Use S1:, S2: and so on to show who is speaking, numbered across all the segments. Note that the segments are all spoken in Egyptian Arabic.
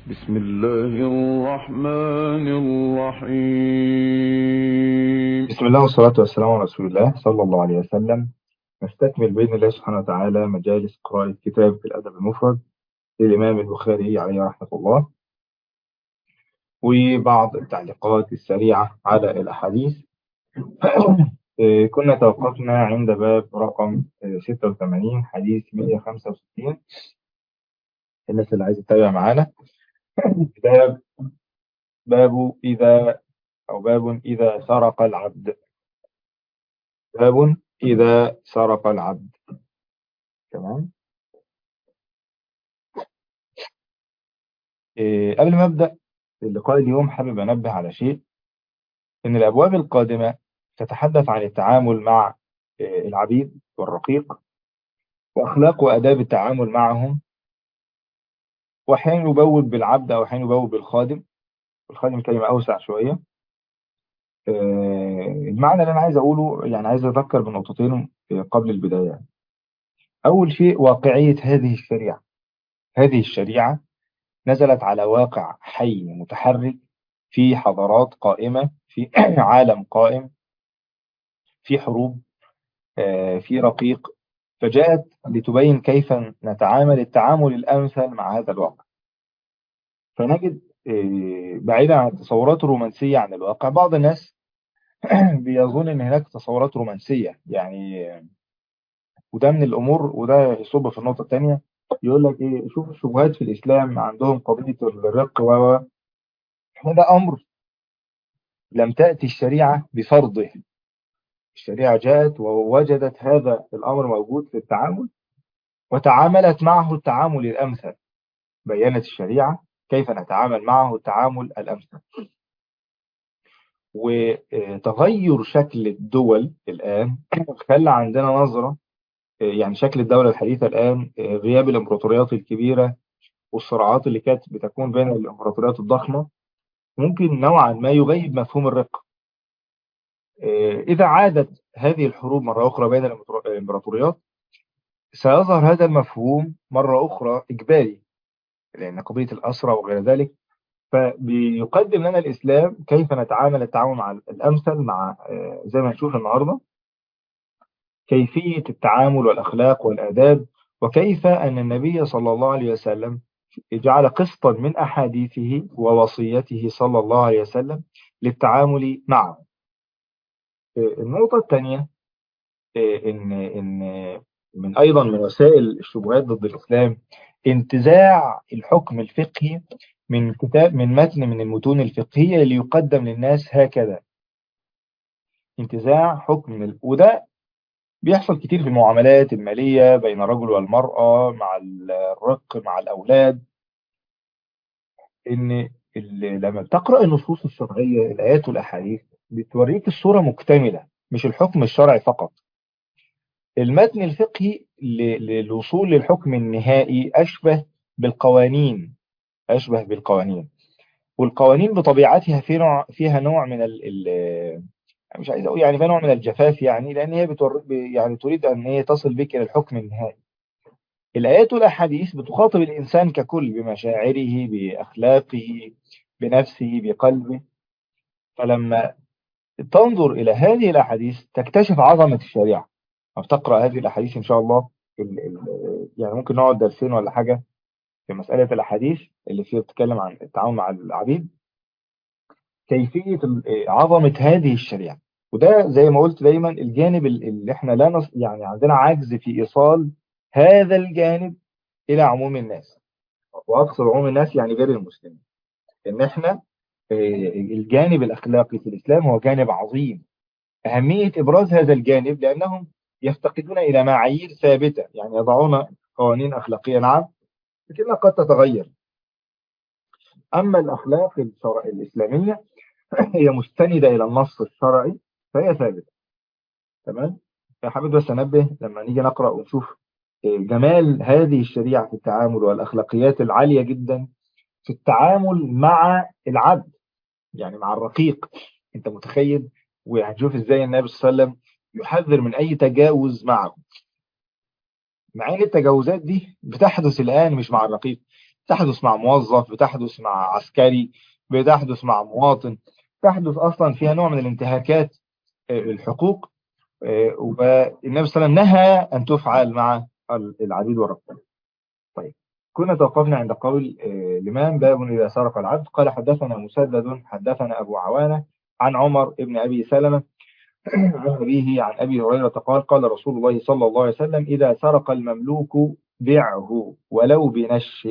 S1: بسم الله الرحمن الرحيم
S2: بسم الله والصلاة والسلام على رسول الله صلى الله عليه وسلم نستكمل بإذن الله سبحانه وتعالى مجالس قراءة كتاب في الأدب المفرد للإمام البخاري عليه رحمة الله وبعض التعليقات السريعة على الأحاديث كنا توقفنا عند باب رقم 86 حديث 165 الناس اللي عايزة تتابع معانا باب باب إذا أو باب إذا سرق العبد باب إذا سرق العبد تمام إيه قبل ما أبدأ اللقاء اليوم حابب أنبه على شيء إن الأبواب القادمة تتحدث عن التعامل مع إيه العبيد والرقيق وأخلاق وأداب التعامل معهم وأحيانا يبوب بالعبد أو أحيانا يبوب بالخادم الخادم كلمة أوسع شوية المعنى اللي أنا عايز أقوله يعني عايز أذكر بنقطتين قبل البداية أول شيء واقعية هذه الشريعة هذه الشريعة نزلت على واقع حي متحرك في حضارات قائمة في عالم قائم في حروب في رقيق فجاءت لتبين كيف نتعامل التعامل الأمثل مع هذا الواقع فنجد بعيدا عن التصورات الرومانسية عن الواقع بعض الناس بيظن ان هناك تصورات رومانسية يعني وده من الامور وده يصب في النقطة الثانية يقول لك ايه شوف الشبهات في الاسلام عندهم قضية الرق و هذا امر لم تأتي الشريعة بفرضه الشريعة جاءت ووجدت هذا الامر موجود في التعامل وتعاملت معه التعامل الامثل بينت الشريعة كيف نتعامل معه التعامل الامثل وتغير شكل الدول الآن خلى عندنا نظرة يعني شكل الدولة الحديثة الآن غياب الإمبراطوريات الكبيرة والصراعات اللي كانت بتكون بين الإمبراطوريات الضخمة ممكن نوعا ما يغيب مفهوم الرق إذا عادت هذه الحروب مرة أخرى بين الإمبراطوريات سيظهر هذا المفهوم مرة أخرى إجباري لأن قضية الأسرة وغير ذلك فبيقدم لنا الإسلام كيف نتعامل التعامل مع الأمثل مع زي ما نشوف النهاردة كيفية التعامل والأخلاق والآداب وكيف أن النبي صلى الله عليه وسلم جعل قسطا من أحاديثه ووصيته صلى الله عليه وسلم للتعامل معه النقطة الثانية إن إن من أيضا من وسائل الشبهات ضد الإسلام انتزاع الحكم الفقهي من كتاب من متن من المتون الفقهية اللي يقدم للناس هكذا انتزاع حكم وده بيحصل كتير في المعاملات المالية بين الرجل والمرأة مع الرق مع الأولاد إن لما بتقرأ النصوص الشرعية الآيات والأحاديث بتوريك الصورة مكتملة مش الحكم الشرعي فقط المتن الفقهي للوصول للحكم النهائي أشبه بالقوانين أشبه بالقوانين والقوانين بطبيعتها في نوع فيها نوع من ال ال مش عايز اقول يعني فيها نوع من الجفاف يعني لان هي بتور يعني تريد ان هي تصل بك الى الحكم النهائي الايات والاحاديث بتخاطب الانسان ككل بمشاعره باخلاقه بنفسه بقلبه فلما تنظر الى هذه الاحاديث تكتشف عظمه الشريعه تقرا هذه الاحاديث ان شاء الله ال ال يعني ممكن نقعد درسين ولا حاجه في مسألة الأحاديث اللي فيها بتتكلم عن التعامل مع العبيد كيفية عظمة هذه الشريعة وده زي ما قلت دايما الجانب اللي احنا لا نص يعني عندنا عجز في إيصال هذا الجانب إلى عموم الناس وأقصد عموم الناس يعني غير المسلمين إن احنا الجانب الأخلاقي في الإسلام هو جانب عظيم أهمية إبراز هذا الجانب لأنهم يفتقدون إلى معايير ثابتة يعني يضعون قوانين أخلاقية نعم لكنها قد تتغير أما الأخلاق الشرع الإسلامية هي مستندة إلى النص الشرعي فهي ثابتة تمام فحابب بس أنبه لما نيجي نقرأ ونشوف جمال هذه الشريعة في التعامل والأخلاقيات العالية جدا في التعامل مع العبد يعني مع الرقيق أنت متخيل وهنشوف إزاي النبي صلى الله عليه وسلم يحذر من أي تجاوز معه مع ان التجاوزات دي بتحدث الآن مش مع الرقيق تحدث مع موظف بتحدث مع عسكري بتحدث مع مواطن تحدث أصلا فيها نوع من الانتهاكات الحقوق والنبي صلى الله عليه وسلم نهى أن تفعل مع العبيد والرقاب طيب كنا توقفنا عند قول الإمام باب إذا سرق العبد قال حدثنا مسدد حدثنا أبو عوانة عن عمر ابن أبي سلمة عن أبيه عن أبي هريرة قال قال رسول الله صلى الله عليه وسلم إذا سرق المملوك بعه ولو بنش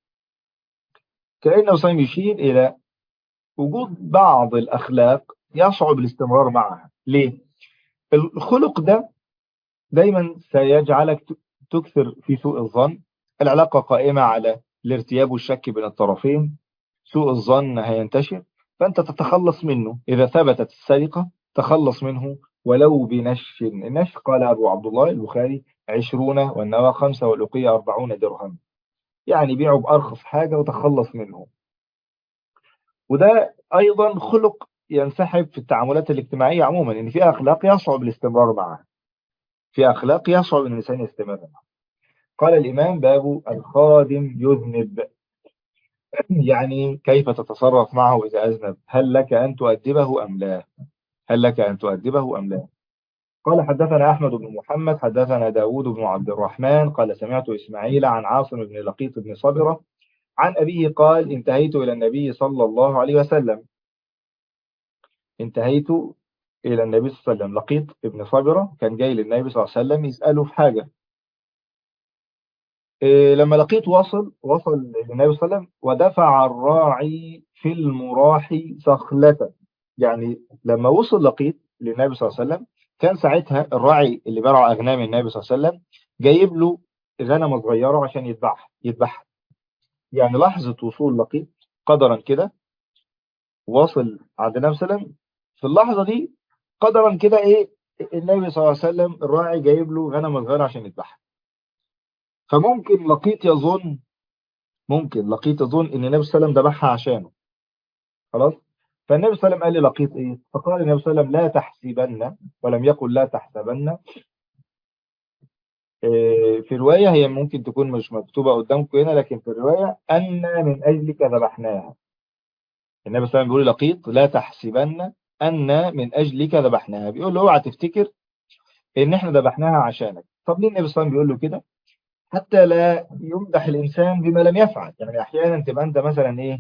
S2: كأنه صيم يشير إلى وجود بعض الأخلاق يصعب الاستمرار معها ليه؟ الخلق ده دايما سيجعلك تكثر في سوء الظن العلاقة قائمة على الارتياب والشك بين الطرفين سوء الظن هينتشر فأنت تتخلص منه إذا ثبتت السرقة تخلص منه ولو بنش النش قال أبو عبد الله البخاري عشرون والنوى خمسة والأقية أربعون درهم يعني بيعوا بأرخص حاجة وتخلص منه وده أيضا خلق ينسحب في التعاملات الاجتماعية عموما إن في أخلاق يصعب الاستمرار معها في أخلاق يصعب أن الإنسان يستمر معها قال الإمام باب الخادم يذنب يعني كيف تتصرف معه إذا أذنب هل لك أن تؤدبه أم لا هل لك أن تؤدبه أم لا قال حدثنا أحمد بن محمد حدثنا داود بن عبد الرحمن قال سمعت إسماعيل عن عاصم بن لقيط بن صبرة عن أبيه قال انتهيت إلى النبي صلى الله عليه وسلم انتهيت إلى النبي صلى الله عليه وسلم لقيط ابن صبرة كان جاي للنبي صلى الله عليه وسلم يسأله في حاجة إيه لما لقيت وصل وصل للنبي صلى الله عليه وسلم ودفع الراعي في المراح صخلة يعني لما وصل لقيط للنبي صلى الله عليه وسلم كان ساعتها الراعي اللي بيرعى أغنام النبي صلى الله عليه وسلم جايب له غنمة صغيرة عشان يذبحها يذبحها يعني لحظة وصول لقيط قدرا كده واصل عند النبي صلى الله عليه وسلم في اللحظة دي قدرا كده ايه النبي صلى الله عليه وسلم الراعي جايب له غنمة صغيرة عشان يذبحها فممكن لقيط يظن ممكن لقيط يظن ان النبي صلى الله عليه وسلم ذبحها عشانه خلاص فالنبي صلى الله عليه وسلم قال للقيط ايه فقال النبي صلى الله عليه وسلم لا تحسبن ولم يقل لا تحسبن في رواية هي ممكن تكون مش مكتوبة قدامكم هنا لكن في الرواية أن من أجلك ذبحناها النبي صلى الله عليه وسلم بيقول لقيط لا تحسبن أن من أجلك ذبحناها بيقول له اوعى تفتكر إن إحنا ذبحناها عشانك طب ليه النبي صلى الله عليه وسلم بيقول له كده حتى لا يمدح الإنسان بما لم يفعل يعني أحيانا تبقى أنت مثلا إيه,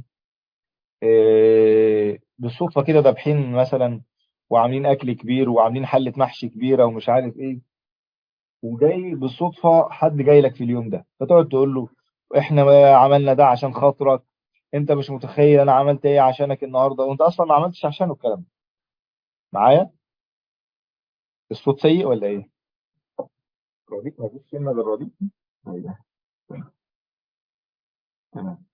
S2: إيه بالصدفة كده ذابحين مثلا وعاملين أكل كبير وعاملين حلة محشي كبيرة ومش عارف إيه وجاي بالصدفة حد جاي لك في اليوم ده فتقعد تقول له احنا عملنا ده عشان خاطرك انت مش متخيل انا عملت ايه عشانك النهاردة وانت اصلا ما عملتش عشانه الكلام ده معايا الصوت سيء ولا ايه رديء ما فيش كلمة بالرديء ايوه تمام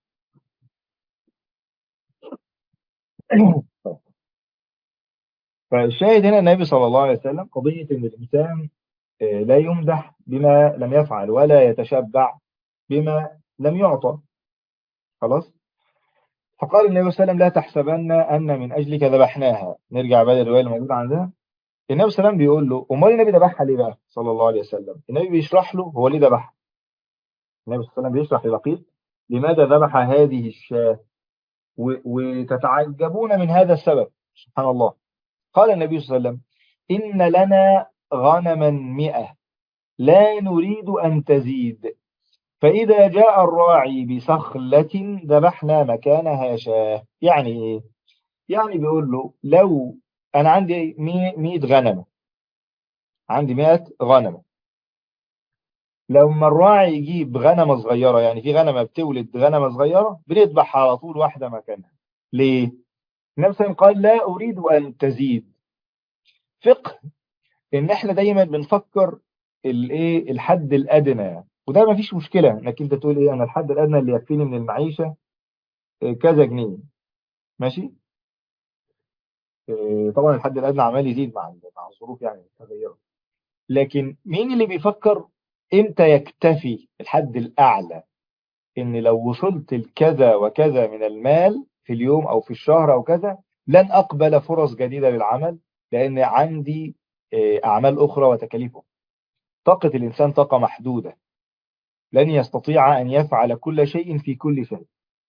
S2: فالشاهد هنا النبي صلى الله عليه وسلم قضية ان الانسان لا يمدح بما لم يفعل ولا يتشبع بما لم يعطى خلاص فقال النبي صلى الله عليه وسلم لا تحسبن أن من أجلك ذبحناها نرجع بقى للرواية الموجودة عندنا النبي صلى الله عليه وسلم بيقول له أمال النبي ذبحها ليه بقى صلى الله عليه وسلم النبي بيشرح له هو ليه ذبحها النبي صلى الله عليه وسلم بيشرح للقيط لماذا ذبح هذه الشاة وتتعجبون من هذا السبب سبحان الله قال النبي صلى الله عليه وسلم إن لنا غنما مئة لا نريد أن تزيد فإذا جاء الراعي بصخلة ذبحنا مكانها شاه يعني إيه؟ يعني بيقول له لو أنا عندي مئة غنمة عندي مئة غنمة لما الراعي يجيب غنمة صغيرة يعني في غنمة بتولد غنمة صغيرة بنذبح على طول واحدة مكانها ليه؟ نفسا قال لا أريد أن تزيد فقه ان احنا دايما بنفكر الايه الحد الادنى وده ما فيش مشكله انك انت تقول ايه انا الحد الادنى اللي يكفيني من المعيشه كذا جنيه ماشي طبعا الحد الادنى عمال يزيد مع مع الظروف يعني متغيره لكن مين اللي بيفكر امتى يكتفي الحد الاعلى ان لو وصلت لكذا وكذا من المال في اليوم او في الشهر او كذا لن اقبل فرص جديده للعمل لان عندي أعمال أخرى وتكاليف أخرى طاقة الإنسان طاقة محدودة لن يستطيع أن يفعل كل شيء في كل شيء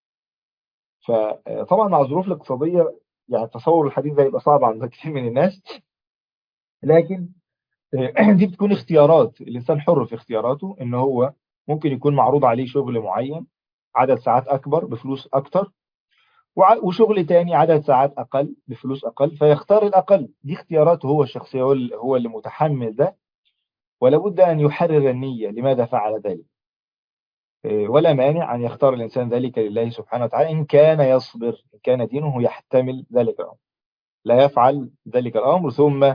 S2: فطبعا مع الظروف الاقتصادية يعني تصور الحديث ده يبقى صعب عند كثير من الناس لكن دي بتكون اختيارات الإنسان حر في اختياراته إن هو ممكن يكون معروض عليه شغل معين عدد ساعات أكبر بفلوس أكتر وشغل تاني عدد ساعات أقل بفلوس أقل فيختار الأقل دي اختياراته هو الشخصية هو اللي متحمل ده ولا بد أن يحرر النية لماذا فعل ذلك ولا مانع أن يختار الإنسان ذلك لله سبحانه وتعالى إن كان يصبر إن كان دينه يحتمل ذلك الأمر لا يفعل ذلك الأمر ثم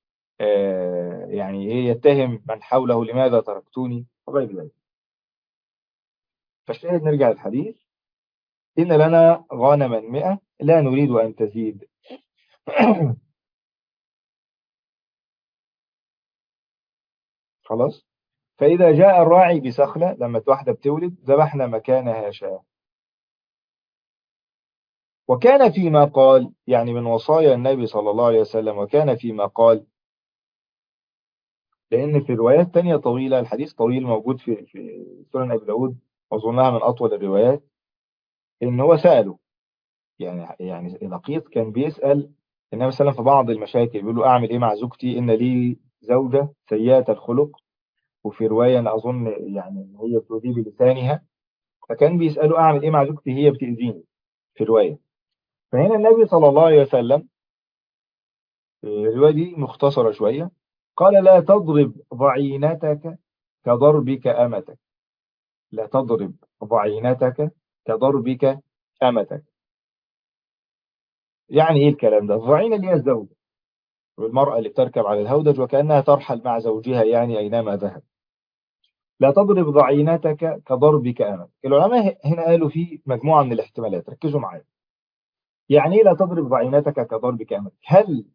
S2: يعني يتهم من حوله لماذا تركتوني وغير ذلك فالشاهد نرجع للحديث إن لنا غنما مئة لا نريد أن تزيد خلاص فإذا جاء الراعي بسخلة لما واحدة بتولد ذبحنا مكانها شاة وكان فيما قال يعني من وصايا النبي صلى الله عليه وسلم وكان فيما قال لأن في روايات تانية طويلة الحديث طويل موجود في في سنن أبي داود أظنها من أطول الروايات إن هو سأله يعني يعني لقيط كان بيسأل النبي صلى الله عليه وسلم في بعض المشاكل بيقول له أعمل إيه مع زوجتي إن لي زوجة سيئة الخلق وفي رواية أنا أظن يعني إن هي بتؤذي بلسانها فكان بيسأله أعمل إيه مع زوجتي هي بتأذيني في رواية فهنا النبي صلى الله عليه وسلم الرواية دي مختصرة شوية قال لا تضرب ضعينتك كضربك أمتك لا تضرب ضعينتك كضربك أمتك يعني إيه الكلام ده الضعينة اللي هي الزوجة والمرأة اللي بتركب على الهودج وكأنها ترحل مع زوجها يعني أينما ذهب لا تضرب ضعينتك كضربك أمتك العلماء هنا قالوا في مجموعة من الاحتمالات ركزوا معايا يعني ايه لا تضرب ضعينتك كضربك أمتك هل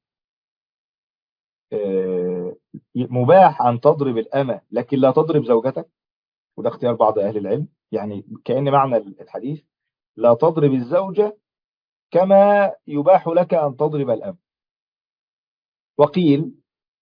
S2: مباح أن تضرب الأمة لكن لا تضرب زوجتك وده اختيار بعض أهل العلم يعني كأن معنى الحديث لا تضرب الزوجة كما يباح لك أن تضرب الأم وقيل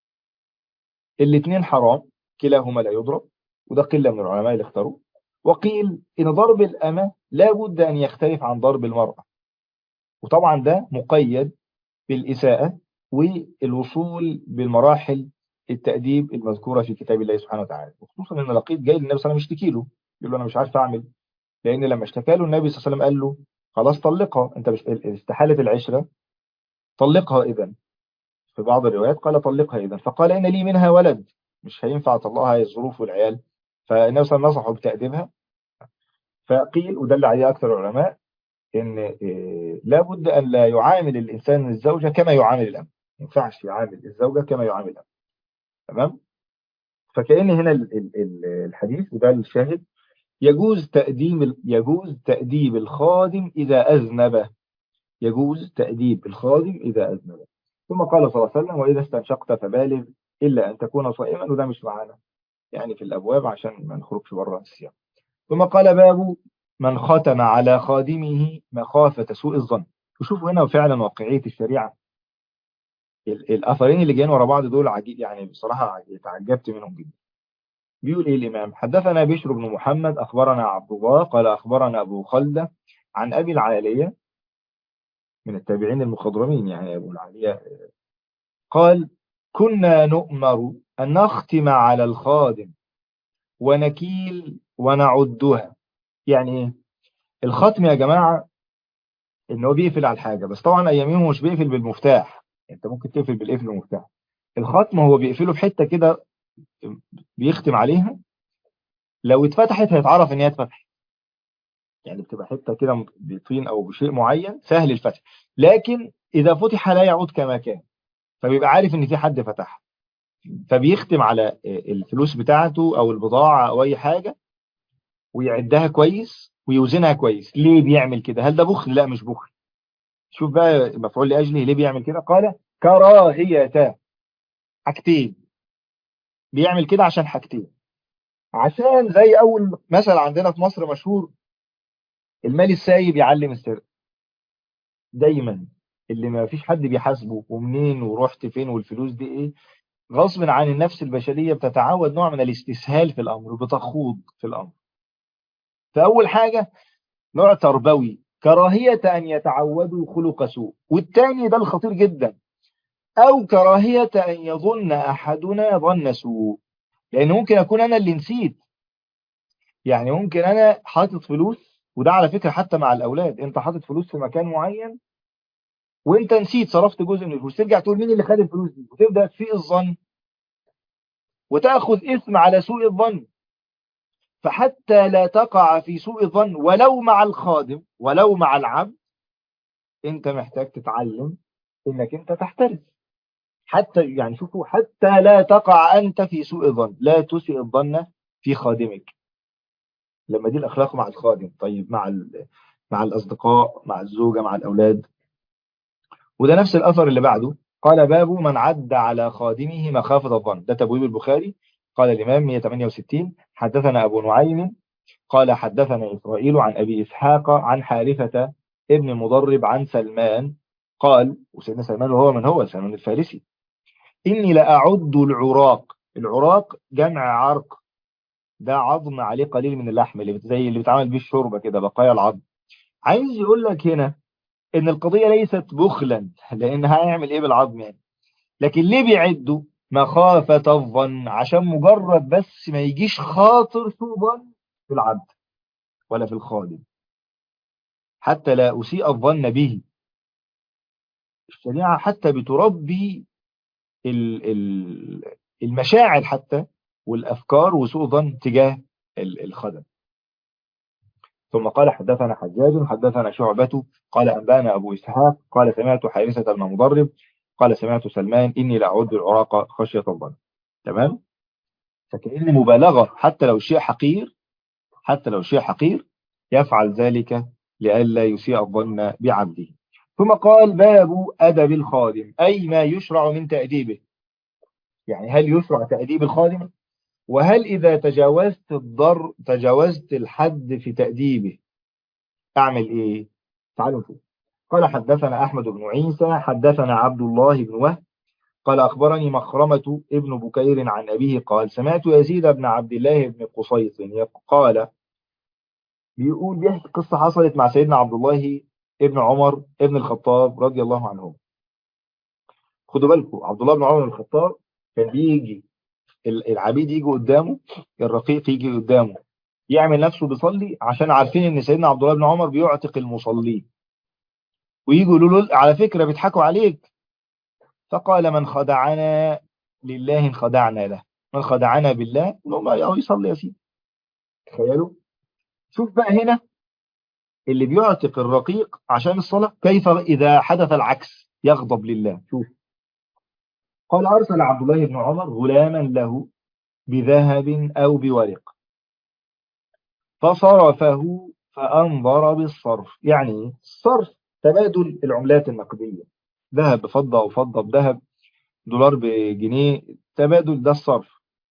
S2: الاثنين حرام كلاهما لا يضرب وده قلة من العلماء اللي اختاروا وقيل إن ضرب الأمة لا بد أن يختلف عن ضرب المرأة وطبعا ده مقيد بالإساءة والوصول بالمراحل التأديب المذكورة في كتاب الله سبحانه وتعالى وخصوصا ان لقيت جاي للنبي صلى الله عليه وسلم يشتكي له يقول له انا مش عارف اعمل لان لما اشتكى له النبي صلى الله عليه وسلم قال له خلاص طلقها انت مش استحالة العشرة طلقها اذا في بعض الروايات قال طلقها اذا فقال ان لي منها ولد مش هينفع اطلقها هي الظروف والعيال فالنبي صلى الله عليه وسلم نصحه بتأديبها فقيل ودل عليه اكثر العلماء ان لابد ان لا يعامل الانسان الزوجة كما يعامل الام ما ينفعش يعامل الزوجة كما يعامل الام تمام فكأن هنا الحديث وده الشاهد يجوز تأديب يجوز تأديب الخادم إذا أذنب يجوز تأديب الخادم إذا أذنب ثم قال صلى الله عليه وسلم وإذا استنشقت فبالغ إلا أن تكون صائما وده مش معانا يعني في الأبواب عشان ما نخرجش بره السياق ثم قال باب من ختم على خادمه مخافة سوء الظن وشوفوا هنا فعلا واقعية الشريعة الأثرين اللي جايين ورا بعض دول عجيب يعني بصراحة تعجبت منهم جدا بيقول إيه الإمام حدثنا بشر بن محمد أخبرنا عبد الله قال أخبرنا أبو خلدة عن أبي العالية من التابعين المخضرمين يعني أبو العالية قال كنا نؤمر أن نختم على الخادم ونكيل ونعدها يعني إيه الختم يا جماعة إن هو بيقفل على الحاجة بس طبعا أيامهم مش بيقفل بالمفتاح انت ممكن تقفل بالقفل والمفتاح الختم هو بيقفله بحته كده بيختم عليها لو اتفتحت هيتعرف ان هي اتفتحت يعني بتبقى حته كده بطين او بشيء معين سهل الفتح لكن اذا فتح لا يعود كما كان فبيبقى عارف ان في حد فتحها فبيختم على الفلوس بتاعته او البضاعه او اي حاجه ويعدها كويس ويوزنها كويس ليه بيعمل كده هل ده بخل لا مش بخل شوف بقى مفعول لأجله ليه بيعمل كده قال كراهية حاجتين بيعمل كده عشان حاجتين عشان زي أول مثل عندنا في مصر مشهور المال السايب يعلم السر دايما اللي ما فيش حد بيحاسبه ومنين ورحت فين والفلوس دي ايه غصب عن النفس البشرية بتتعود نوع من الاستسهال في الأمر بتخوض في الأمر فأول حاجة نوع تربوي كراهية أن يتعودوا خلق سوء والتاني ده الخطير جدا أو كراهية أن يظن أحدنا ظن سوء لأن ممكن أكون أنا اللي نسيت يعني ممكن أنا حاطط فلوس وده على فكرة حتى مع الأولاد أنت حاطط فلوس في مكان معين وأنت نسيت صرفت جزء من الفلوس ترجع تقول مين اللي خد الفلوس دي وتبدأ تسيء الظن وتأخذ اسم على سوء الظن فحتى لا تقع في سوء الظن ولو مع الخادم ولو مع العبد انت محتاج تتعلم انك انت تحترز حتى يعني شوفوا حتى لا تقع انت في سوء الظن لا تسيء الظن في خادمك لما دي الاخلاق مع الخادم طيب مع مع الاصدقاء مع الزوجه مع الاولاد وده نفس الاثر اللي بعده قال باب من عد على خادمه مخافه الظن ده تبويب البخاري قال الإمام 168 حدثنا أبو نعيم قال حدثنا إسرائيل عن أبي إسحاق عن حارثة ابن المضرب عن سلمان قال وسيدنا سلمان هو من هو سلمان الفارسي إني لأعد العراق العراق جمع عرق ده عظم عليه قليل من اللحم اللي زي اللي بيتعمل بيه الشوربه كده بقايا العظم عايز يقول لك هنا ان القضيه ليست بخلا لان هيعمل ايه بالعظم يعني لكن ليه بيعدوا مخافة الظن عشان مجرد بس ما يجيش خاطر سوء ظن في العبد ولا في الخادم حتى لا أسيء الظن به الشريعة حتى بتربي المشاعر حتى والأفكار وسوء ظن تجاه الخدم ثم قال حدثنا حجاج حدثنا شعبة قال أنبانا أبو إسحاق قال سمعت حارثة بن مضرب قال سمعت سلمان إني لأعد العراق خشية الظن تمام فكأن مبالغة حتى لو شيء حقير حتى لو شيء حقير يفعل ذلك لئلا يسيء الظن بعبده ثم قال باب أدب الخادم أي ما يشرع من تأديبه يعني هل يشرع تأديب الخادم وهل إذا تجاوزت الضر تجاوزت الحد في تأديبه أعمل إيه تعالوا نشوف قال حدثنا أحمد بن عيسى حدثنا عبد الله بن وهب قال أخبرني مخرمة ابن بكير عن أبيه قال سمعت يزيد بن عبد الله بن قصيط قال بيقول بيحكي قصة حصلت مع سيدنا عبد الله ابن عمر ابن الخطاب رضي الله عنهم خدوا بالكم عبد الله بن عمر بن الخطاب كان بيجي العبيد يجي قدامه الرقيق يجي قدامه يعمل نفسه بيصلي عشان عارفين ان سيدنا عبد الله بن عمر بيعتق المصلين ويجوا يقولوا له على فكرة بيضحكوا عليك فقال من خدعنا لله خدعنا له من خدعنا بالله نقول له يصلي يا سيدي تخيلوا شوف بقى هنا اللي بيعتق الرقيق عشان الصلاة كيف إذا حدث العكس يغضب لله شوف قال أرسل عبد الله بن عمر غلاما له بذهب أو بورق فصرفه فأنظر بالصرف يعني الصرف تبادل العملات النقدية ذهب بفضة أو فضة بذهب دولار بجنيه تبادل ده الصرف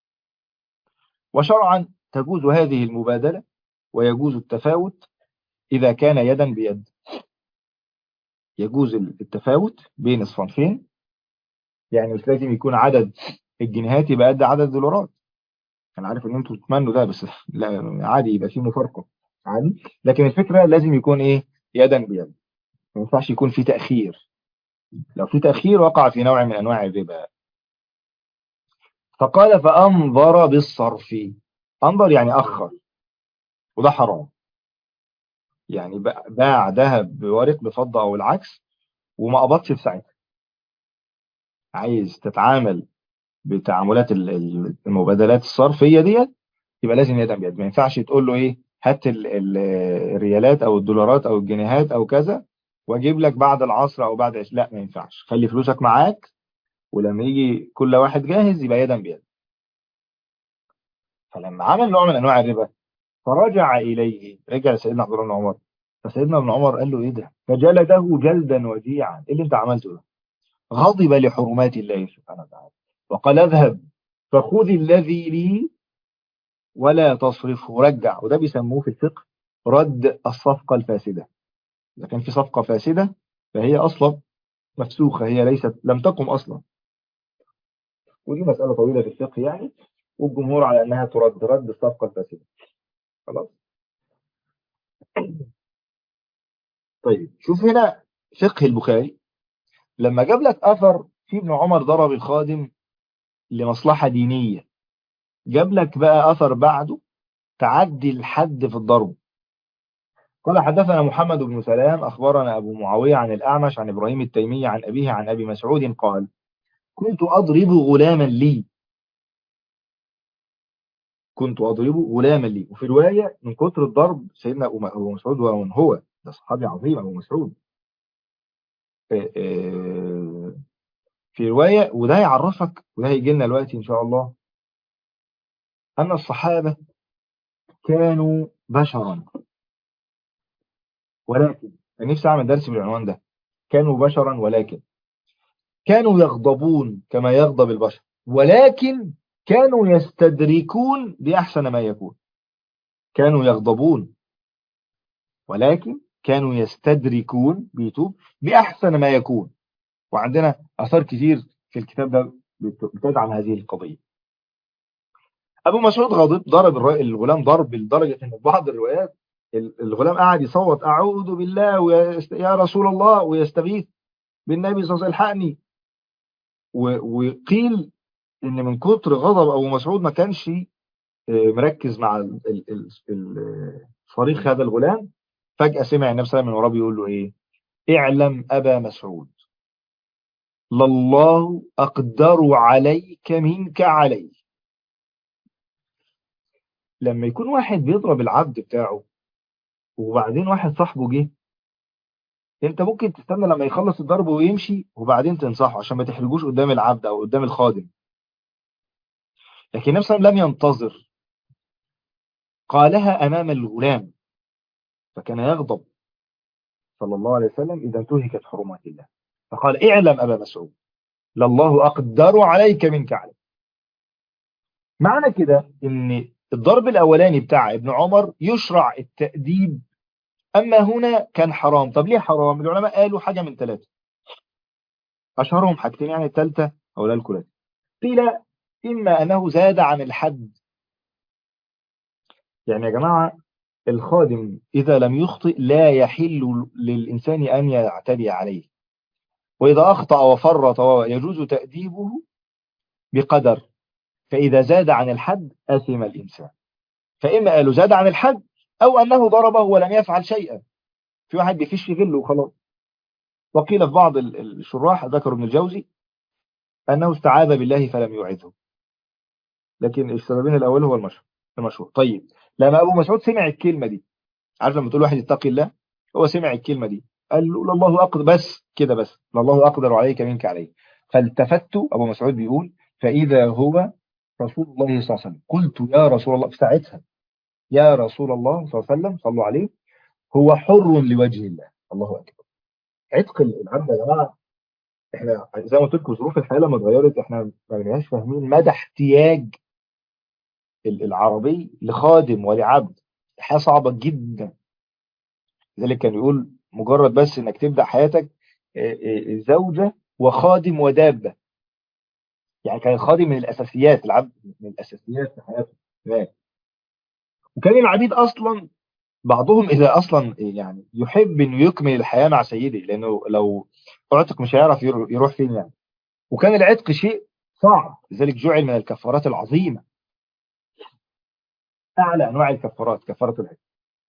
S2: وشرعا تجوز هذه المبادلة ويجوز التفاوت إذا كان يدا بيد يجوز التفاوت بين الصنفين يعني مش لازم يكون عدد الجنيهات يبقى قد عدد الدولارات انا عارف ان انتوا تتمنوا ده بس لا عادي يبقى في مفارقه عادي لكن الفكره لازم يكون ايه يدا بيد ما ينفعش يكون في تاخير لو في تاخير وقع في نوع من انواع الربا فقال فانظر بالصرف انظر يعني اخر وده حرام يعني باع ذهب بورق بفضه او العكس وما قبضش في ساعتها عايز تتعامل بتعاملات المبادلات الصرفيه ديت يبقى لازم يدا بيد ما ينفعش تقول له ايه هات الريالات او الدولارات او الجنيهات او كذا واجيب لك بعد العصر او بعد لا ما ينفعش خلي فلوسك معاك ولما يجي كل واحد جاهز يبقى يدا بيد فلما عمل نوع من انواع الربا فرجع اليه رجع سيدنا عبد الله بن عمر فسيدنا ابن عمر قال له ايه ده فجلده جلدا وجيعا ايه اللي انت عملته ده غضب لحرمات الله سبحانه وتعالى وقال اذهب فخذ الذي لي ولا تصرفه رجع وده بيسموه في الفقه رد الصفقة الفاسدة إذا كان في صفقة فاسدة فهي أصلا مفسوخة هي ليست لم تقم أصلا ودي مسألة طويلة في الفقه يعني والجمهور على أنها ترد رد الصفقة الفاسدة خلاص طيب شوف هنا فقه البخاري لما جاب لك أثر في ابن عمر ضرب الخادم لمصلحة دينية جاب لك بقى أثر بعده تعدي الحد في الضرب قال حدثنا محمد بن سلام أخبرنا أبو معاوية عن الأعمش عن إبراهيم التيمي عن أبيه عن أبي مسعود قال كنت أضرب غلاما لي كنت أضرب غلاما لي وفي رواية من كتر الضرب سيدنا أبو مسعود ومن هو ده صحابي عظيم أبو مسعود في رواية وده يعرفك وده هيجي لنا دلوقتي إن شاء الله أن الصحابة كانوا بشرا ولكن أنا نفسي أعمل درس بالعنوان ده كانوا بشرا ولكن كانوا يغضبون كما يغضب البشر ولكن كانوا يستدركون بأحسن ما يكون كانوا يغضبون ولكن كانوا يستدركون بيتوب بأحسن ما يكون وعندنا أثار كتير في الكتاب ده بتدعم هذه القضية أبو مسعود غضب ضرب الغلام ضرب لدرجة أن بعض الروايات الغلام قاعد يصوت أعوذ بالله يا رسول الله ويستغيث بالنبي صلى الله عليه وسلم الحقني وقيل ان من كتر غضب ابو مسعود ما كانش مركز مع صريخ هذا الغلام فجأة سمع النبي صلى الله عليه وسلم من وراه بيقول له ايه اعلم ابا مسعود لله اقدر عليك منك علي لما يكون واحد بيضرب العبد بتاعه وبعدين واحد صاحبه جه انت ممكن تستنى لما يخلص الضرب ويمشي وبعدين تنصحه عشان ما تحرجوش قدام العبد او قدام الخادم لكن النبي صلى الله عليه وسلم لم ينتظر قالها امام الغلام فكان يغضب صلى الله عليه وسلم اذا انتهكت حرمات الله فقال اعلم ابا مسعود لله اقدر عليك منك علي معنى كده ان الضرب الاولاني بتاع ابن عمر يشرع التأديب أما هنا كان حرام طب ليه حرام العلماء قالوا حاجة من ثلاثة أشهرهم حاجتين يعني الثالثة أو لا الكلات قيل إما أنه زاد عن الحد يعني يا جماعة الخادم إذا لم يخطئ لا يحل للإنسان أن يعتدي عليه وإذا أخطأ وفرط يجوز تأديبه بقدر فإذا زاد عن الحد أثم الإنسان فإما قالوا زاد عن الحد أو أنه ضربه ولم يفعل شيئا في واحد بيفيش في غله وخلاص وقيل في بعض الشراح ذكر ابن الجوزي أنه استعاذ بالله فلم يعذه لكن السببين الأول هو المشهور المشهور طيب لما أبو مسعود سمع الكلمة دي عارف لما تقول واحد اتقي الله هو سمع الكلمة دي قال له الله أقدر بس كده بس الله أقدر عليك منك عليه فالتفت أبو مسعود بيقول فإذا هو رسول الله صلى الله عليه وسلم قلت يا رسول الله في ساعتها يا رسول الله صلى الله عليه وسلم صلوا عليه هو حر لوجه الله الله أكبر عتق العبد يا جماعة احنا زي ما قلت لكم ظروف الحياة لما اتغيرت احنا ما بنبقاش فاهمين مدى احتياج العربي لخادم ولعبد الحياة صعبة جدا لذلك كان يقول مجرد بس انك تبدأ حياتك زوجة وخادم ودابة يعني كان الخادم من الأساسيات العبد من الأساسيات في حياته وكان العبيد أصلا بعضهم إذا أصلا يعني يحب أنه يكمل الحياة مع سيده لأنه لو اعتق مش هيعرف يروح فين يعني وكان العتق شيء صعب لذلك جعل من الكفارات العظيمة أعلى أنواع الكفارات كفارة العتق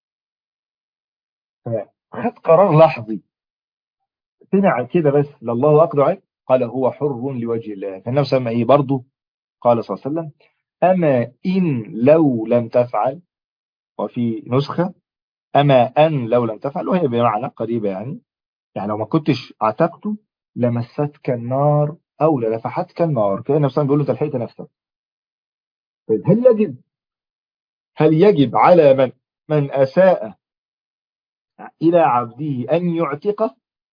S2: فخد قرار لحظي سمع كده بس لله أقدر عليه قال هو حر لوجه الله فالنبي صلى الله عليه وسلم إيه برضه قال صلى الله عليه وسلم أما إن لو لم تفعل وفي نسخة أما أن لو لم تفعل وهي بمعنى قريبة يعني يعني لو ما كنتش اعتقته لمستك النار أو للفحتك النار كأن نفسه بيقول له تلحيت نفسك طيب هل يجب هل يجب على من من أساء إلى عبده أن يعتقه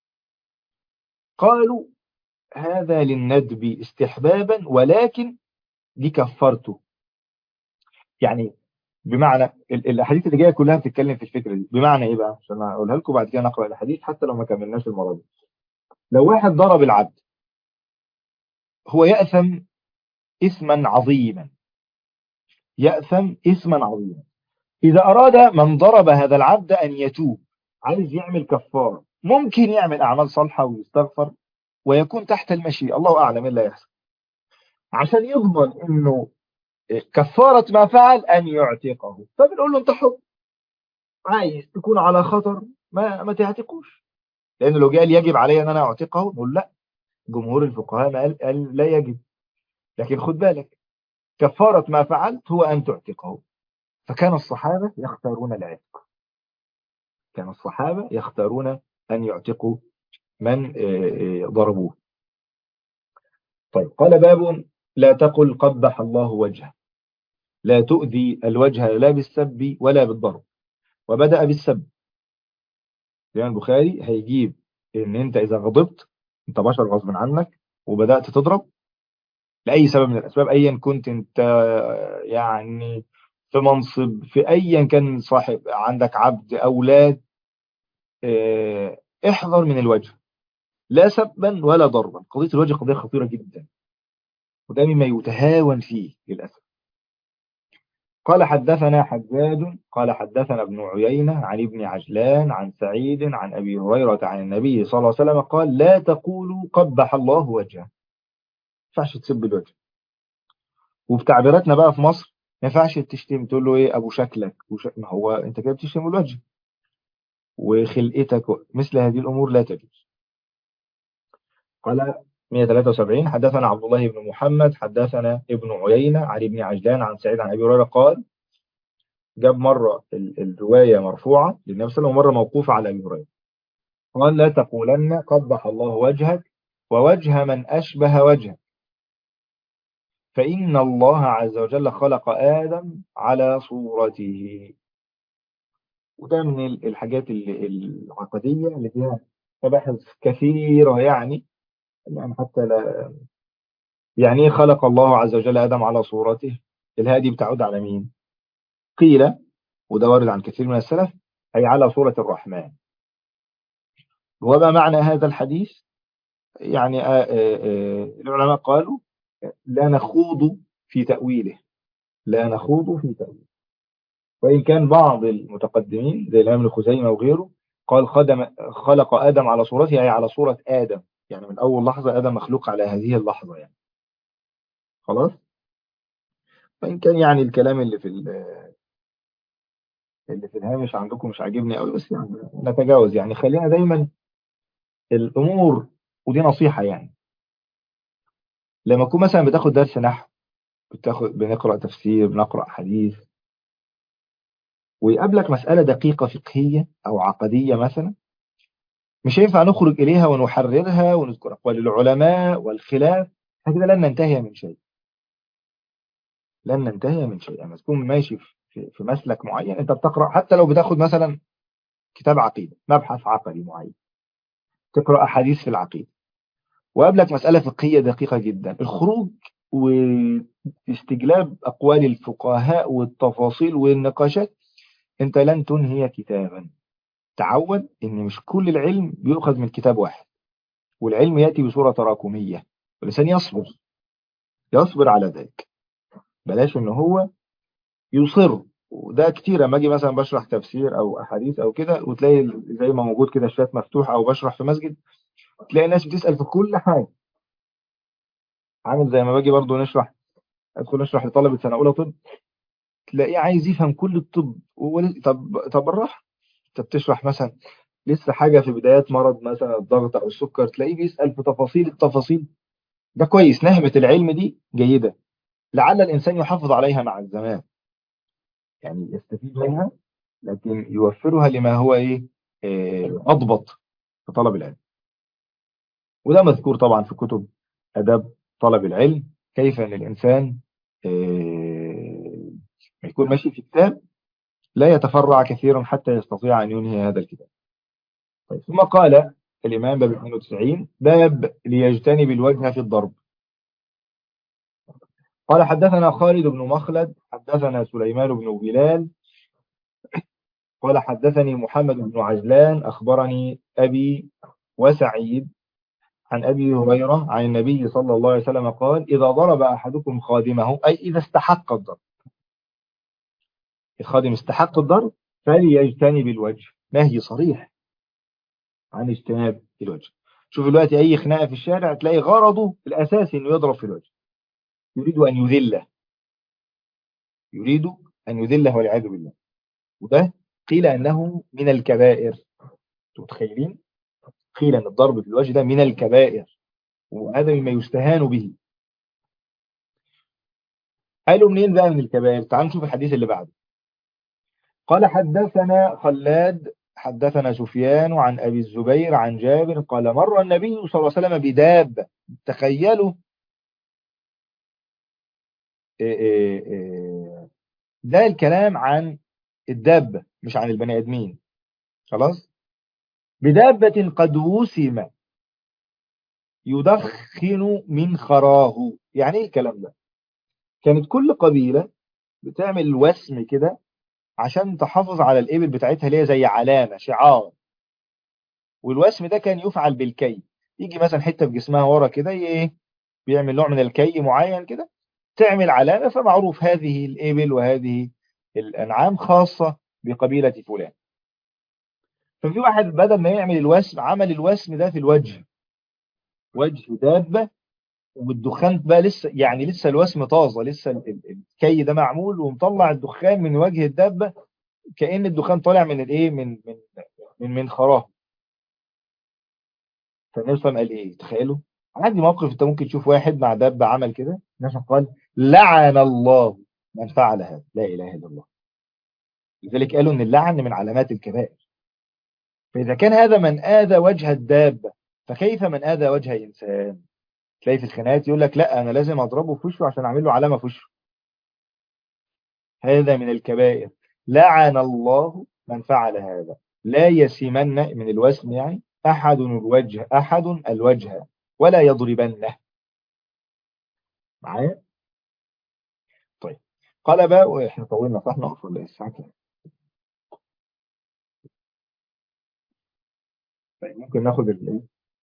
S2: قالوا هذا للندب استحبابا ولكن دي كفرته يعني بمعنى الاحاديث اللي جايه كلها بتتكلم في الفكره دي بمعنى ايه بقى عشان اقولها لكم بعد كده نقرا الاحاديث حتى لو ما كملناش المره دي لو واحد ضرب العبد هو يأثم إثما عظيما يأثم إثما عظيما إذا أراد من ضرب هذا العبد أن يتوب عايز يعمل كفارة ممكن يعمل أعمال صالحة ويستغفر ويكون تحت المشيئة الله أعلم إلا يحصل عشان يضمن أنه كفارة ما فعل أن يعتقه فبنقول له أنت حر عايز تكون على خطر ما ما تعتقوش لأنه لو قال يجب علي أن أنا أعتقه نقول لا جمهور الفقهاء ما قال, قال لا يجب لكن خد بالك كفارة ما فعلت هو أن تعتقه فكان الصحابة يختارون العتق كان الصحابة يختارون أن يعتقوا من ضربوه طيب قال باب لا تقل قبح الله وجهه لا تؤذي الوجه لا بالسب ولا بالضرب وبدأ بالسب الإمام البخاري هيجيب إن أنت إذا غضبت أنت بشر غصب عنك وبدأت تضرب لأي سبب من الأسباب أيا كنت أنت يعني في منصب في أيا كان صاحب عندك عبد أولاد احذر من الوجه لا سبا ولا ضربا قضية الوجه قضية خطيرة جدا وده مما يتهاون فيه للأسف قال حدثنا حجاج قال حدثنا ابن عيينة عن ابن عجلان عن سعيد عن أبي هريرة عن النبي صلى الله عليه وسلم قال لا تقولوا قبح الله وجهه ما ينفعش تسب الوجه وفي تعبيراتنا بقى في مصر ما ينفعش تشتم تقول له ايه ابو شكلك وش... ما هو انت كده بتشتم الوجه وخلقتك مثل هذه الامور لا تجوز قال 173 حدثنا عبد الله بن محمد حدثنا ابن عيينة عن ابن عجلان عن سعيد عن ابي هريره قال جاب مرة الرواية مرفوعة للنبي صلى الله عليه وسلم ومرة موقوفة على ابي هريره قال لا تقولن قبح الله وجهك ووجه من أشبه وجهك فإن الله عز وجل خلق آدم على صورته وده من الحاجات العقدية اللي فيها مباحث كثيرة يعني يعني حتى لا يعني ايه خلق الله عز وجل آدم على صورته الهادي بتعود على مين قيل وده وارد عن كثير من السلف أي على صورة الرحمن وما معنى هذا الحديث يعني آآ آآ العلماء قالوا لا نخوض في تأويله لا نخوض في تأويله وإن كان بعض المتقدمين زي الإمام الخزيمة وغيره قال خدم خلق آدم على صورته أي على صورة آدم يعني من أول لحظة آدم مخلوق على هذه اللحظة يعني خلاص وإن كان يعني الكلام اللي في اللي في الهامش عندكم مش عاجبني قوي بس يعني نتجاوز يعني خلينا دايما الأمور ودي نصيحة يعني لما تكون مثلا بتاخد درس نحو بتاخد بنقرأ تفسير بنقرأ حديث ويقابلك مسألة دقيقة فقهية أو عقدية مثلا مش هينفع نخرج إليها ونحررها ونذكر أقوال العلماء والخلاف هكذا لن ننتهي من شيء لن ننتهي من شيء لما تكون ماشي في, في مسلك معين أنت بتقرأ حتى لو بتاخد مثلا كتاب عقيدة مبحث عقدي معين تقرأ أحاديث في العقيدة وقابلك مسألة فقهية دقيقة جدا الخروج واستجلاب أقوال الفقهاء والتفاصيل والنقاشات أنت لن تنهي كتابا تعود أن مش كل العلم بيؤخذ من كتاب واحد والعلم يأتي بصورة تراكمية والإنسان يصبر يصبر على ذلك بلاش أنه هو يصر وده كتير لما اجي مثلا بشرح تفسير او احاديث او كده وتلاقي زي ما موجود كده الشات مفتوح او بشرح في مسجد تلاقي الناس بتسال في كل حاجه عامل زي ما باجي برضو نشرح ادخل اشرح لطلبه سنه اولى طب تلاقيه عايز يفهم كل الطب وول... طب طب بالراحه انت بتشرح مثلا لسه حاجه في بدايات مرض مثلا الضغط او السكر تلاقيه بيسال في تفاصيل التفاصيل ده كويس نهمه العلم دي جيده لعل الانسان يحافظ عليها مع الزمان يعني يستفيد منها لكن يوفرها لما هو ايه اضبط في طلب العلم وده مذكور طبعا في كتب اداب طلب العلم كيف ان الانسان يكون ماشي في كتاب لا يتفرع كثيرا حتى يستطيع ان ينهي هذا الكتاب طيب ثم قال الامام باب 92 باب ليجتنب الوجه في الضرب قال حدثنا خالد بن مخلد حدثنا سليمان بن بلال قال حدثني محمد بن عجلان أخبرني أبي وسعيد عن أبي هريرة عن النبي صلى الله عليه وسلم قال إذا ضرب أحدكم خادمه أي إذا استحق الضرب الخادم استحق الضرب فليجتنب الوجه نهي صريح عن اجتناب الوجه شوف دلوقتي أي خناقة في الشارع تلاقي غرضه الأساسي إنه يضرب في الوجه يريد أن يذله يريد أن يذله والعياذ بالله وده قيل أنه من الكبائر متخيلين قيل أن الضرب في الوجه ده من الكبائر وهذا مما يستهان به قالوا منين بقى من الكبائر تعالوا نشوف الحديث اللي بعده قال حدثنا خلاد حدثنا سفيان عن أبي الزبير عن جابر قال مر النبي صلى الله عليه وسلم بدابة تخيلوا ده الكلام عن الدابة مش عن البني آدمين خلاص بدابة قد وسم يدخن من خراه يعني ايه الكلام ده كانت كل قبيلة بتعمل وسم كده عشان تحافظ على الإبل بتاعتها اللي هي زي علامة شعار والوسم ده كان يفعل بالكي يجي مثلا حتة في جسمها ورا كده ايه بيعمل نوع من الكي معين كده تعمل علامة فمعروف هذه الإبل وهذه الأنعام خاصة بقبيلة فلان ففي واحد بدل ما يعمل الوسم عمل الوسم ده في الوجه وجه دابة والدخان بقى لسه يعني لسه الوسم طازة لسه الكي ده معمول ومطلع الدخان من وجه الدابة كأن الدخان طالع من الايه من من من من خراه فالنبي صلى الله عليه وسلم قال ايه تخيلوا عادي موقف انت ممكن تشوف واحد مع دابة عمل كده النبي قال لعن الله من فعل هذا لا اله الا الله لذلك قالوا ان اللعن من علامات الكبائر فاذا كان هذا من اذى وجه الدابة فكيف من اذى وجه انسان تلاقي في الخناقات يقول لك لا انا لازم اضربه في وشه عشان اعمل له علامه في وشه هذا من الكبائر لعن الله من فعل هذا لا يسمن من الوسم يعني احد الوجه احد الوجه ولا يضربنه معايا طيب قال بقى احنا طولنا صح نقف ولا الساعه كام طيب ممكن ناخد الايه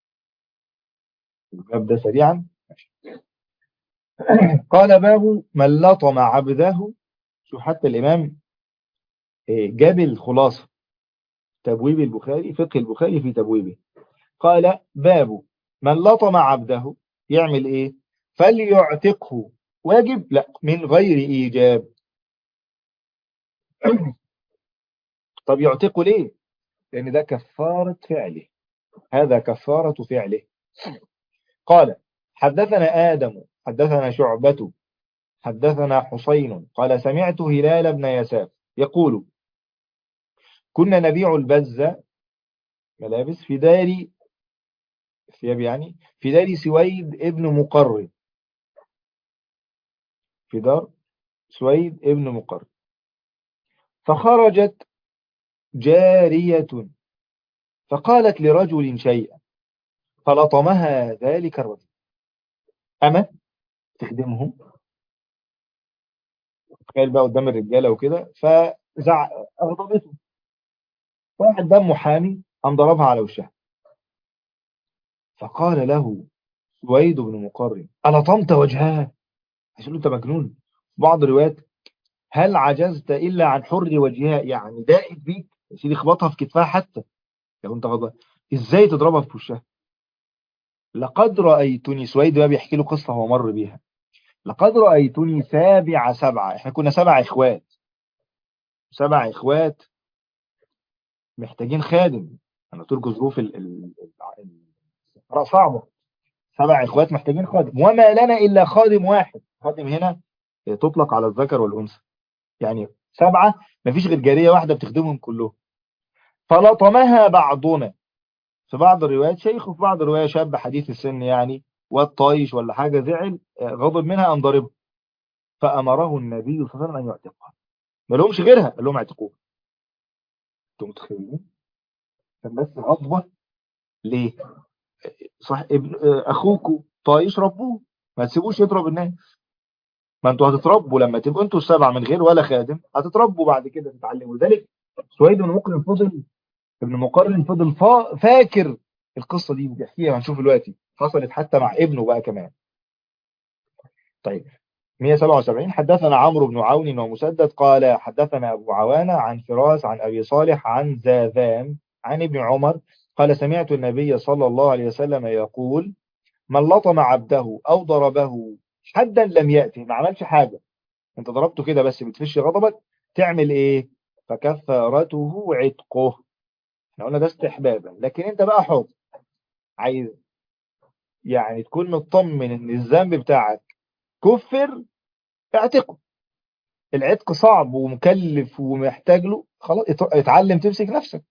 S2: الباب ده سريعا قال باب من لطم عبده شو حتى الإمام جاب الخلاصة تبويب البخاري فقه البخاري في تبويبه قال باب من لطم عبده يعمل ايه فليعتقه واجب لا من غير ايجاب طب يعتقه ليه لان ده كفارة فعله هذا كفارة فعله قال حدثنا آدم حدثنا شعبة حدثنا حسين قال سمعت هلال بن يساف يقول كنا نبيع البزة ملابس في دار ثياب يعني في دار سويد ابن مقرن في دار سويد ابن مقرن فخرجت جارية فقالت لرجل شيئا فلطمها ذلك الرجل أما تخدمهم تخيل بقى قدام الرجالة وكده فزع أغضبته واحد دم محامي قام ضربها على وشها فقال له سويد بن مقرن ألطمت وجهها يقول له أنت مجنون بعض الروايات هل عجزت إلا عن حر وجهها يعني دائت بيك يا سيدي خبطها في كتفها حتى لو انت غضب ازاي تضربها في وشها لقد رأيتني سويد بقى بيحكي له قصة هو مر بيها لقد رأيتني سابع سبعة احنا كنا سبع اخوات سبع اخوات محتاجين خادم انا قلت لكم ظروف الصحراء صعبة سبع اخوات محتاجين خادم وما لنا الا خادم واحد خادم هنا تطلق على الذكر والانثى يعني سبعة مفيش غير جارية واحدة بتخدمهم كلهم فلطمها بعضنا في بعض الروايات شيخ وفي بعض الروايات شاب حديث السن يعني والطايش ولا حاجة زعل غضب منها أن ضربه فأمره النبي صلى الله عليه وسلم أن يعتقها ما لهمش غيرها قال لهم اعتقوها انتوا متخيلين كان بس غضبة ليه صح ابن اخوكوا طايش ربوه ما تسيبوش يضرب الناس ما انتوا هتتربوا لما تبقوا انتوا السبعه من غير ولا خادم هتتربوا بعد كده تتعلموا لذلك سويد بن مقرن فضل ابن مقرن فضل فا... فاكر القصه دي بيحكيها هنشوف دلوقتي حصلت حتى مع ابنه بقى كمان طيب 177 حدثنا عمرو بن عون ومسدد قال حدثنا أبو عوانة عن فراس عن أبي صالح عن زاذان عن ابن عمر قال سمعت النبي صلى الله عليه وسلم يقول من لطم عبده أو ضربه حدا لم يأتي ما عملش حاجة انت ضربته كده بس بتفش غضبك تعمل ايه فكفارته عتقه احنا قلنا ده استحبابا لكن انت بقى حر عايز يعني تكون مطمن ان الذنب بتاعك كفر اعتقه العتق صعب ومكلف ومحتاج له خلاص اتعلم تمسك نفسك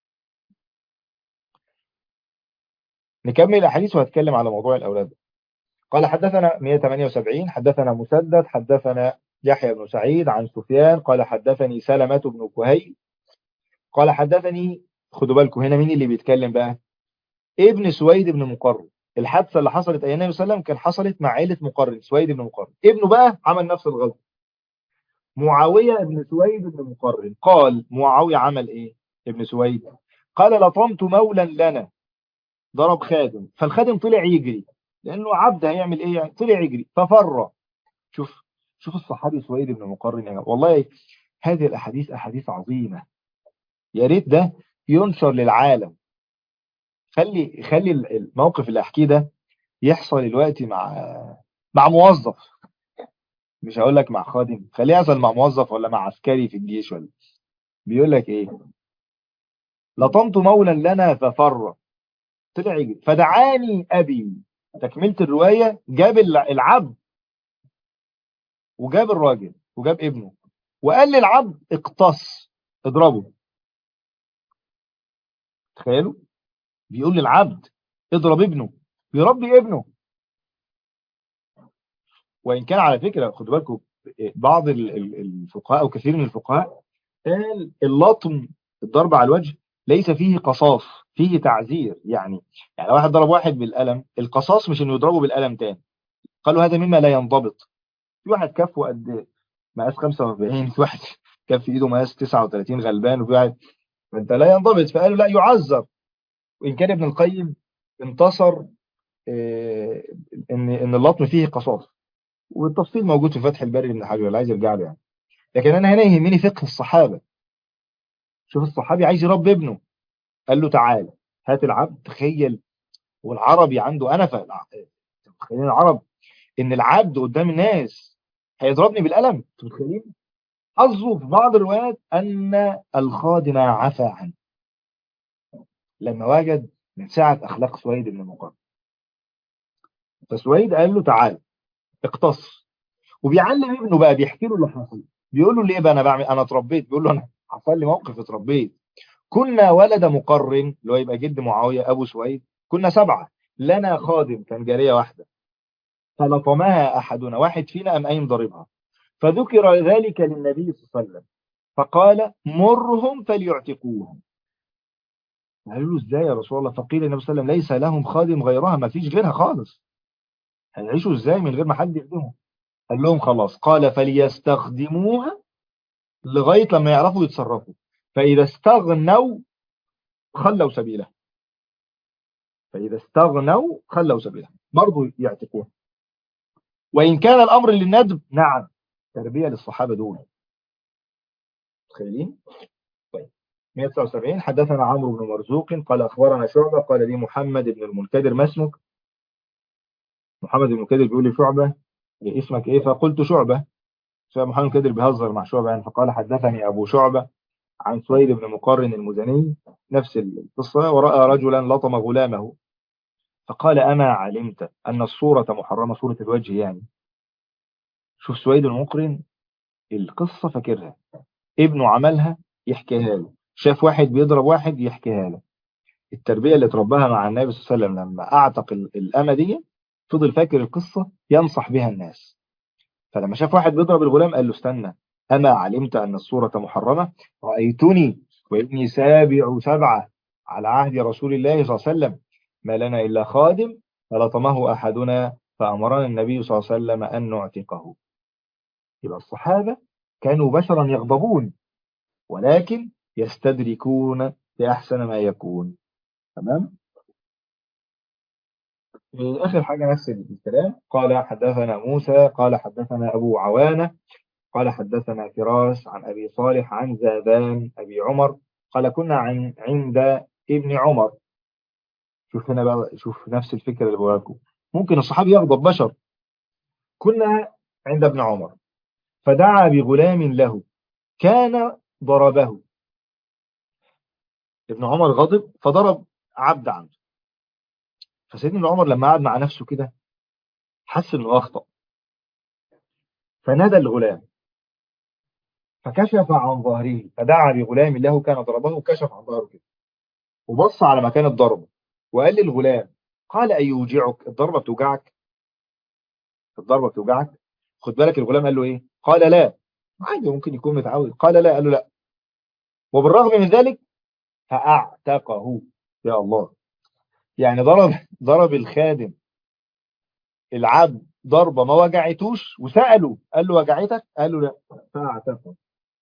S2: نكمل الاحاديث وهتكلم على موضوع الاولاد قال حدثنا 178 حدثنا مسدد حدثنا يحيى بن سعيد عن سفيان قال حدثني سلمة بن كهي قال حدثني خدوا بالكم هنا مين اللي بيتكلم بقى ابن سويد بن مقرن الحادثه اللي حصلت ايام النبي صلى الله عليه وسلم كان حصلت مع عائله مقرن سويد بن مقرن ابنه بقى عمل نفس الغلطه معاويه بن سويد بن مقرن قال معاويه عمل ايه ابن سويد قال لطمت مولا لنا ضرب خادم فالخادم طلع يجري لانه عبد هيعمل ايه يعني طلع يجري ففر شوف شوف الصحابي سويد بن مقرن يعني والله هذه الاحاديث احاديث عظيمه يا ريت ده ينشر للعالم خلي خلي الموقف اللي احكيه ده يحصل دلوقتي مع مع موظف مش هقول لك مع خادم خليه يحصل مع موظف ولا مع عسكري في الجيش ولا بيقول لك ايه لطمت مولا لنا ففر طلع يجري فدعاني ابي تكمله الروايه جاب العبد وجاب الراجل وجاب ابنه وقال للعبد اقتص اضربه تخيلوا بيقول للعبد اضرب ابنه بيربي ابنه وإن كان على فكرة خدوا بالكم بعض الفقهاء أو كثير من الفقهاء قال اللطم الضرب على الوجه ليس فيه قصاص فيه تعزير يعني يعني لو واحد ضرب واحد بالقلم القصاص مش انه يضربه بالقلم تاني قالوا هذا مما لا ينضبط في واحد كفه قد مقاس 45 في واحد كف في ايده مقاس 39 غلبان وفي واحد فانت لا ينضبط فقالوا لا يعذر وإن كان ابن القيم انتصر ان ان اللطم فيه قصاص والتفصيل موجود في فتح الباري لابن حجر اللي عايز يرجع له يعني لكن انا هنا يهمني فقه الصحابه شوف الصحابي عايز يربي ابنه قال له تعالى هات العبد تخيل والعربي عنده انفه تخيلين العرب ان العبد قدام الناس هيضربني بالقلم انتوا متخيلين حظه في بعض الروايات ان الخادم عفى عنه لما وجد من سعة أخلاق سويد بن مقرن فسويد قال له تعال اقتص وبيعلم ابنه بقى بيحكي له اللي حصل بيقول له ليه بقى انا بعمل انا اتربيت بيقول له انا حصل لي موقف اتربيت كنا ولد مقرن اللي هو يبقى جد معاويه ابو سويد كنا سبعه لنا خادم كان جاريه واحده فلطمها احدنا واحد فينا ام قايم ضاربها فذكر ذلك للنبي صلى الله عليه وسلم فقال مرهم فليعتقوهم قالوا له ازاي يا رسول الله فقيل النبي صلى الله عليه وسلم ليس لهم خادم غيرها ما فيش غيرها خالص هيعيشوا ازاي من غير ما حد يخدمهم قال لهم خلاص قال فليستخدموها لغايه لما يعرفوا يتصرفوا فاذا استغنوا خلوا سبيله فاذا استغنوا خلوا سبيله برضه يعتقوها وان كان الامر للندب نعم تربيه للصحابه دول متخيلين 179 حدثنا عمرو بن مرزوق قال أخبرنا شعبة قال لي محمد بن المنكدر ما اسمك محمد بن المنكدر بيقول لي شعبة اسمك ايه فقلت شعبة فمحمد المنكدر بيهزر مع شعبة يعني فقال حدثني أبو شعبة عن سويد بن مقرن المزني نفس القصة ورأى رجلا لطم غلامه فقال أما علمت أن الصورة محرمة صورة الوجه يعني شوف سويد المقرن القصة فاكرها ابنه عملها يحكيها له شاف واحد بيضرب واحد يحكيها له التربية اللي ترباها مع النبي صلى الله عليه وسلم لما أعتق الأمة دي فضل فاكر القصة ينصح بها الناس فلما شاف واحد بيضرب الغلام قال له استنى أما علمت أن الصورة محرمة رأيتني وابني سابع سبعة على عهد رسول الله صلى الله عليه وسلم ما لنا إلا خادم فلطمه أحدنا فأمرنا النبي صلى الله عليه وسلم أن نعتقه يبقى الصحابة كانوا بشرا يغضبون ولكن يستدركون بأحسن ما يكون تمام آخر حاجة نفس الكلام قال حدثنا موسى قال حدثنا أبو عوانة قال حدثنا فراس عن أبي صالح عن زادان أبي عمر قال كنا عن عند ابن عمر شوف هنا بقى شوف نفس الفكرة اللي بقولكم ممكن الصحابي يغضب بشر كنا عند ابن عمر فدعا بغلام له كان ضربه ابن عمر غضب فضرب عبد عنده فسيدنا ابن عمر لما قعد مع نفسه كده حس انه اخطأ فنادى الغلام فكشف عن ظهره فدعا بغلام له كان ضربه وكشف عن ظهره كده وبص على مكان الضربه وقال للغلام قال أي يوجعك الضربة بتوجعك الضربة بتوجعك خد بالك الغلام قال له ايه قال لا عادي ممكن يكون متعود قال لا قال له لا وبالرغم من ذلك فأعتقه يا الله يعني ضرب ضرب الخادم العبد ضربة ما وجعتوش وسأله قال له وجعتك قال له لا فأعتقه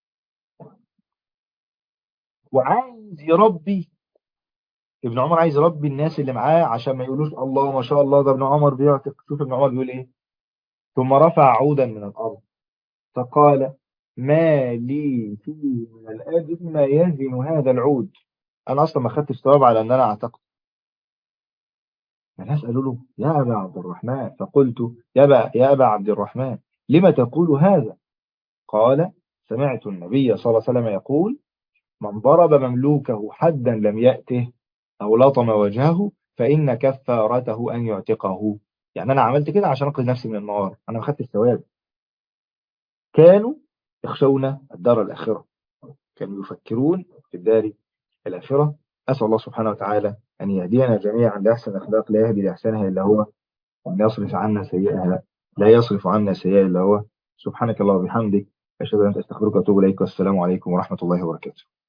S2: وعايز يربي ابن عمر عايز يربي الناس اللي معاه عشان ما يقولوش الله ما شاء الله ده ابن عمر بيعتق شوف ابن عمر بيقول ايه ثم رفع عودا من الارض فقال ما لي فيه من الاجر ما يزن هذا العود انا اصلا ما خدتش ثواب على ان انا اعتقد الناس قالوا له يا ابا عبد الرحمن فقلت يا ابا يا ابا عبد الرحمن لما تقول هذا قال سمعت النبي صلى الله عليه وسلم يقول من ضرب مملوكه حدا لم يأته أو لطم وجهه فإن كفارته أن يعتقه يعني أنا عملت كده عشان أنقذ نفسي من النار أنا ما خدتش الثواب كانوا يخشون الدار الآخرة كانوا يفكرون في الدار الآخرة أسأل الله سبحانه وتعالى أن يهدينا جميعا لأحسن الأخلاق لا يهدي لأحسنها إلا هو وأن يصرف عنا سيئها لا يصرف عنا سيئها إلا هو سبحانك الله وبحمدك أشهد أن لا إله إلا أنت أستغفرك وأتوب إليك والسلام عليكم ورحمة الله وبركاته